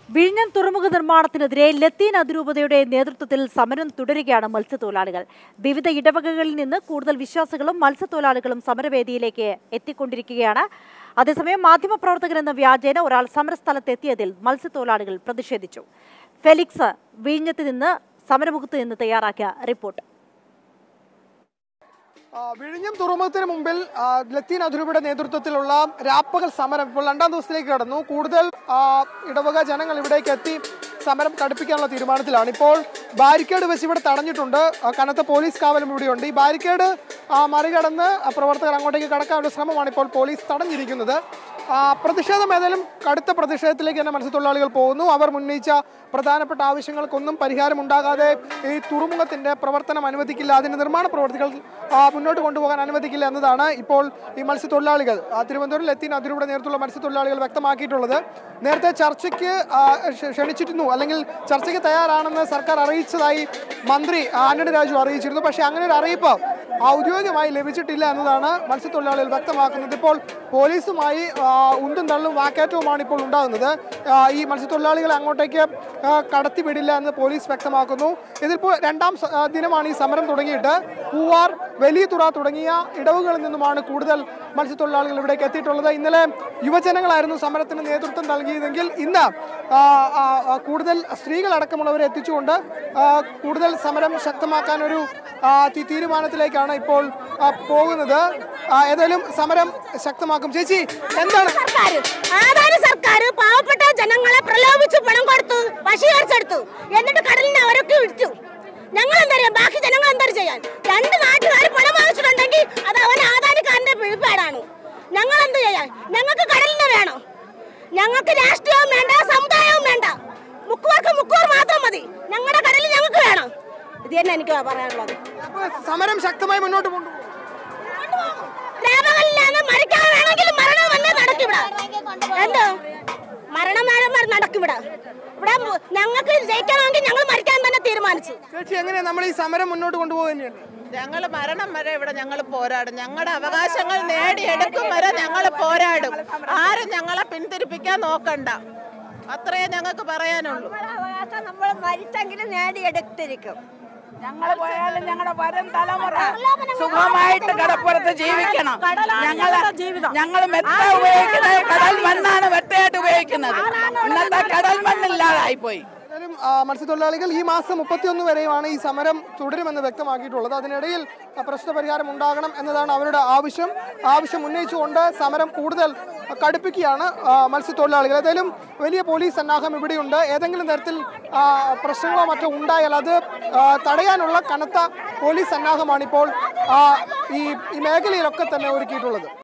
വിഴിഞ്ഞം തുറമുഖ നിർമ്മാണത്തിനെതിരെ ലത്തീൻ അതിരൂപതയുടെ നേതൃത്വത്തിൽ സമരം തുടരുകയാണ് മത്സ്യത്തൊഴിലാളികൾ വിവിധ ഇടവകകളിൽ നിന്ന് കൂടുതൽ വിശ്വാസികളും മത്സ്യത്തൊഴിലാളികളും സമരവേദിയിലേക്ക് എത്തിക്കൊണ്ടിരിക്കുകയാണ് അതേസമയം മാധ്യമപ്രവർത്തകൻ എന്ന വ്യാജേന ഒരാൾ സമരസ്ഥലത്ത് എത്തിയതിൽ മത്സ്യത്തൊഴിലാളികൾ പ്രതിഷേധിച്ചു ഫെലിക്സ് വിഴിഞ്ഞത്ത് നിന്ന് സമരമുഖത്ത് നിന്ന് തയ്യാറാക്കിയ റിപ്പോർട്ട് ആ, വിഴിഞ്ഞം തുറമുഖത്തിന് മുമ്പിൽ ആ, ലത്തീൻ അതിരൂപയുടെ നേതൃത്വത്തിലുള്ള രാപ്പകൽ സമരം ഇപ്പോൾ രണ്ടാം ദിവസത്തിലേക്ക് കടന്നു കൂടുതൽ ആ, ഇടവക ജനങ്ങൾ ഇവിടേക്ക് എത്തി സമരം കടുപ്പിക്കാനുള്ള തീരുമാനത്തിലാണ് ഇപ്പോൾ ബാരിക്കേഡ് വെച്ച് ഇവിടെ തടഞ്ഞിട്ടുണ്ട് ആ, കനത്ത പോലീസ് കാവലും ഇവിടെയുണ്ട് ഈ ബാരിക്കേഡ് ആ, മറികടന്ന് ആ, പ്രവർത്തകർ അങ്ങോട്ടേക്ക് കടക്കാനുള്ള ശ്രമമാണ് ഇപ്പോൾ പോലീസ് തടഞ്ഞിരിക്കുന്നത് ആ, പ്രതിഷേധം ഏതായാലും കടുത്ത പ്രതിഷേധത്തിലേക്ക് തന്നെ മത്സ്യത്തൊഴിലാളികൾ പോകുന്നു അവർ ഉന്നയിച്ച പ്രധാനപ്പെട്ട ആവശ്യങ്ങൾക്കൊന്നും പരിഹാരമുണ്ടാകാതെ ഈ തുറമുഖത്തിന്റെ പ്രവർത്തനം അനുവദിക്കില്ല അതിന്റെ നിർമ്മാണ പ്രവർത്തികൾ ആ, മുന്നോട്ട് കൊണ്ടുപോകാൻ അനുവദിക്കില്ല എന്നതാണ് ഇപ്പോൾ ഈ മത്സ്യത്തൊഴിലാളികൾ ആ, തിരുവനന്തപുരം ലത്തീൻ അതിരൂടെ നേതൃത്വമുള്ള മത്സ്യത്തൊഴിലാളികൾ വ്യക്തമാക്കിയിട്ടുള്ളത് നേരത്തെ ചർച്ചയ്ക്ക് ആ, ക്ഷ- ക്ഷണിച്ചിരുന്നു അല്ലെങ്കിൽ ചർച്ചയ്ക്ക് തയ്യാറാണെന്ന് സർക്കാർ അറിയിച്ചതായി മന്ത്രി ആന്റണി രാജു അറിയിച്ചിരുന്നു പക്ഷേ അങ്ങനെ ഒരു അറിയിപ്പ് ഔദ്യോഗികമായി ലഭിച്ചിട്ടില്ല എന്നതാണ് മത്സ്യത്തൊഴിലാളികൾ വ്യക്തമാക്കുന്നത് ഇപ്പോൾ പോലീസുമായി ആ, ഉന്തും തള്ളും വാക്കേറ്റവുമാണ് ഇപ്പോൾ ഉണ്ടാകുന്നത് ആ, ഈ മത്സ്യത്തൊഴിലാളികളെ അങ്ങോട്ടേക്ക് ആ, കടത്തിവിടില്ല എന്ന് പോലീസ് വ്യക്തമാക്കുന്നു ഇതിപ്പോൾ രണ്ടാം സ- ആ, ദിനമാണ് ഈ സമരം തുടങ്ങിയിട്ട് പൂവാർ വലിയ തുറ തുടങ്ങിയ ഇടവുകളിൽ നിന്നുമാണ് കൂടുതൽ മത്സ്യത്തൊഴിലാളികൾ ഇവിടേക്ക് എത്തിയിട്ടുള്ളത് ഇന്നലെ യുവജനങ്ങളായിരുന്നു സമരത്തിന് നേതൃത്വം നൽകിയതെങ്കിൽ ഇന്ന് ആ, ആ, ആ, കൂടുതൽ സ്ത്രീകളടക്കമുള്ളവരെ എത്തിച്ചുകൊണ്ട് ആ, കൂടുതൽ സമരം ശക്തമാക്കാൻ ഒരു ആ, തി- തീരുമാനത്തിലേക്കാണ് ഇപ്പോൾ ആ, പോകുന്നത് ആ, ഏതായാലും സമരം ശക്തമാക്കും ചേച്ചി എന്താണ് സർക്കാർ ആധാര സർക്കാർ പാവപ്പെട്ട ജനങ്ങളെ പ്രലോഭിച്ച് പണം കൊടുത്തു വശീകരിച്ചെടുത്തു എന്നിട്ട് കടലിനെ അവരൊക്കെ വിളിച്ചു ഞങ്ങൾ എന്തറിയാം ബാക്കി ജനങ്ങൾ എന്താ ചെയ്യാൻ രണ്ട് നാട്ടുകാർ പണം വാങ്ങിച്ചിട്ടുണ്ടെങ്കിൽ അത് അവൻ ആധാരക്കാരന്റെ പിഴപ്പാടാണ് ഞങ്ങൾ എന്ത് ചെയ്യാൻ ഞങ്ങൾക്ക് കടലിനെ വേണം ഞങ്ങൾക്ക് രാഷ്ട്രീയവും വേണ്ട സമുദായവും വേണ്ട മുക്കുവർക്ക് മുക്കുവർ മാത്രം മതി ഞങ്ങളുടെ കടലിൽ ഞങ്ങൾക്ക് വേണം ഇത് തന്നെ എനിക്ക് പറയാനുള്ളത് അപ്പൊ സമരം ശക്തമായി മുന്നോട്ട് കൊണ്ടുപോകും രാമകല്ലിലാണ് മരിക്കാൻ വേണമെങ്കിൽ മരണം തന്നെ നടക്കിവിടെ എന്തോ മരണം വേണം നടക്കിവിടെ ഇവിടെ മു- ഞങ്ങൾക്ക് ജയിക്കണമെങ്കിൽ ഞങ്ങൾ മരിക്കാൻ തന്നെ തീരുമാനിച്ചു ചേച്ചി എങ്ങനെയാ നമ്മൾ ഈ സമരം മുന്നോട്ട് കൊണ്ടുപോകുക തന്നെയാണ് ഞങ്ങൾ മരണം വരെ ഇവിടെ ഞങ്ങൾ പോരാടും ഞങ്ങളുടെ അവകാശങ്ങൾ നേടിയെടുക്കും വരെ ഞങ്ങൾ പോരാടും ആരും ഞങ്ങളെ പിന്തിരിപ്പിക്കാൻ നോക്കണ്ട അത്രയേ ഞങ്ങൾക്ക് പറയാനുള്ളൂ നമ്മൾ മരിച്ചെങ്കിലും നേടിയെടുത്തിരിക്കും ഞങ്ങൾ പോയാലും ഞങ്ങളുടെ വരും തലമുറ സുഖമായിട്ട് കടപ്പുറത്ത് ജീവിക്കണം ഞങ്ങൾ ഞങ്ങൾ മെത്ത ഉപയോഗിക്കുന്നത് കടൽ മണ്ണാണ് വെട്ടയായിട്ട് ഉപയോഗിക്കുന്നത് ഇന്നത്തെ കടൽ മണ്ണില്ലാതായി പോയി ഏതായാലും ആ, മത്സ്യത്തൊഴിലാളികൾ ഈ മാസം മുപ്പത്തിയൊന്ന് വരെയുമാണ് ഈ സമരം തുടരുമെന്ന് വ്യക്തമാക്കിയിട്ടുള്ളത് അതിനിടയിൽ ആ, പ്രശ്നപരിഹാരം ഉണ്ടാകണം എന്നതാണ് അവരുടെ ആവശ്യം ആവശ്യം ഉന്നയിച്ചുകൊണ്ട് സമരം കൂടുതൽ കടുപ്പിക്കുകയാണ് ആ, മത്സ്യത്തൊഴിലാളികൾ ഏതായാലും വലിയ പോലീസ് സന്നാഹം ഇവിടെയുണ്ട് ഏതെങ്കിലും തരത്തിൽ ആ, പ്രശ്നങ്ങളോ മറ്റോ ഉണ്ടായാൽ അത് ആ, തടയാനുള്ള കനത്ത പോലീസ് സന്നാഹമാണ് ഇപ്പോൾ ആ, ഈ ഈ മേഖലയിലൊക്കെ തന്നെ ഒരുക്കിയിട്ടുള്ളത്